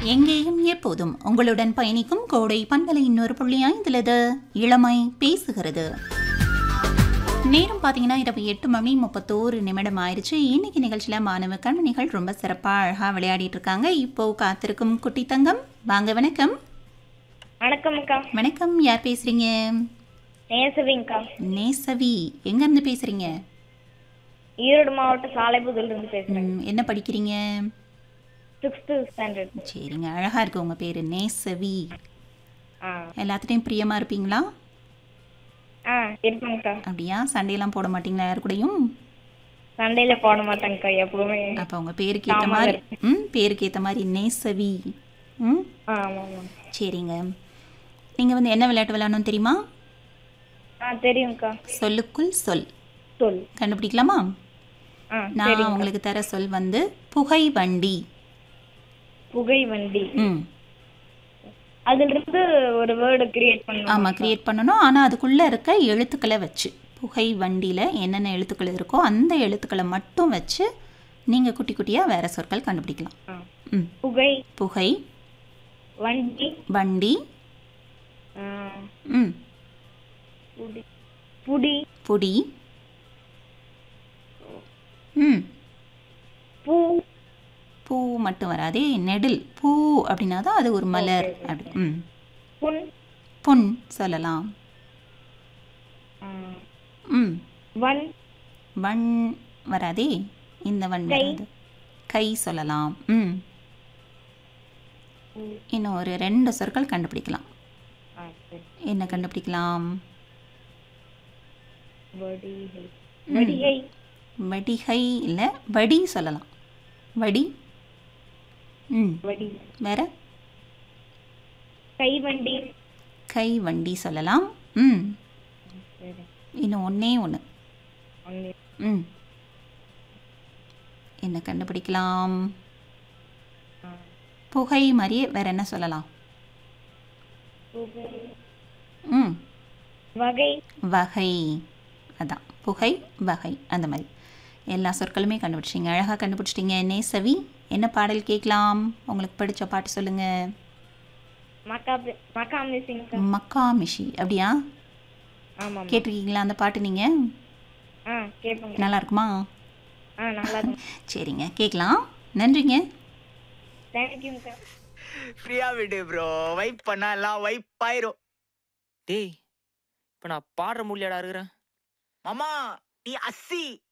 எங்கேயும் எப்போதும் உங்களுடன் பயணிக்கும் கோடை பண்பலை இன்னொரு புள்ளி ஐந்துலது இளமை பேசுகிறது நேரம் பார்த்தீங்கன்னா இரவு எட்டு மணி முப்பத்தோரு நிமிடம் ஆயிடுச்சு இன்னைக்கு நிகழ்ச்சியில் மாணவ கண்மணிகள் ரொம்ப சிறப்பாக அழகாக விளையாடிட்டு இருக்காங்க இப்போ காத்திருக்கும் குட்டி தங்கம் வாங்க வணக்கம் வணக்கம் அக்கா வணக்கம் யார் பேசுறீங்க நேசவிங்கக்கா நேசவி எங்கேருந்து பேசுறீங்க ஈரோடு மாவட்டம் சாலைபுதூர்ல இருந்து பேசுறேன் ம், என்ன படிக்கிறீங்க சிக்ஸ்த்து ஸ்டாண்டர்ட் சரிங்க அழகாக இருக்கு உங்கள் பேர் நேசவி ஆ எல்லாத்துலேயும் பிரியமாக இருப்பீங்களா ஆ இருப்பேங்க்கா அப்படியா சண்டையெல்லாம் போட மாட்டீங்களா யார் கூடயும் சண்டையில போட மாட்டேங்க்கா எப்பவுமே அப்போ உங்கள் பேருக்கு ஏற்ற மாதிரி ம் பேருக்கு ஏற்ற மாதிரி நேசவி ம் ஆ ஆமாம் ஆமாம் சரிங்க நீங்கள் வந்து என்ன விளையாட்டு விளையாடணும் தெரியுமா ஆ தெரியும்க்கா சொல்லுக்குள் சொல் சொல் கண்டுபிடிக்கலாமா ஆ நான் உங்களுக்கு தர சொல் வந்து புகை வண்டி புகை வண்டி ம் அதுல இருந்து ஒரு வேர்டு கிரியேட் பண்ணணும் ஆமாம் க்ரியேட் பண்ணணும் ஆனால் அதுக்குள்ளே இருக்க எழுத்துக்களை வச்சு புகை வண்டியில் என்னென்ன எழுத்துக்கள் இருக்கோ அந்த எழுத்துக்களை மட்டும் வச்சு நீங்கள் குட்டி குட்டியாக வேறு சொற்கள் கண்டுபிடிக்கலாம் ஆ. ம் புகை புகை வண்டி வண்டி ஆ, ம் புடி புடி பொடி ம் பூ பூ மட்டும் வராதே நெடில் பூ அப்படின்னா தான் அது ஒரு மலர் அப்படி ம் புண் பொன் சொல்லலாம் ஆ, ம் வன் வண் வராதே இந்த வண் வராது கை சொல்லலாம் ம் ம். இன்னும் ஒரு ரெண்டு சொற்கள் கண்டுபிடிக்கலாம் ஆ சரி என்ன கண்டுபிடிக்கலாம் வடிகை வடிகை வடிகை இல்லை வடி சொல்லலாம் வடி ம் வடி வேற கைவண்டி கை வண்டி சொல்லலாம் ம் சரி இன்னும் ஒன்றே ஒன்று ஒண்ணு. ம் என்ன கண்டுபிடிக்கலாம் ஆ. புகை மாதிரியே வேற என்ன சொல்லலாம் புகை ம் வகை வகை அதான் புகை வகை அந்த மாதிரி எல்லா சொற்களுமே கண்டுபிடிச்சிங்க அழகாக கண்டுபிடிச்சிட்டிங்க நேசவி என்ன பாடல் கேட்கலாம் உங்களுக்கு பிடிச்ச பாட்டு சொல்லுங்க மக்கா பி- மக்கா மிஸ்ஸிங் மக்கா மிஷி அப்படியா ஆமாம் கேட்டிருக்கீங்களா அந்த பாட்டு நீங்கள் ஆ கேட்போங்க நல்லா இருக்குமா ஆ நல்லா இருக்கும் சரிங்க கேட்கலாம் நன்றிங்க தேங்க்யூங்க ஃப்ரீயா விடு ப்ரோ வைப் பண்ணா எல்லாம் வைப் ஆயிரும் டேய் இப்போ நான் பாடுற முடியாடா இருக்கிறேன் மாமா நீ அஸ்ஸி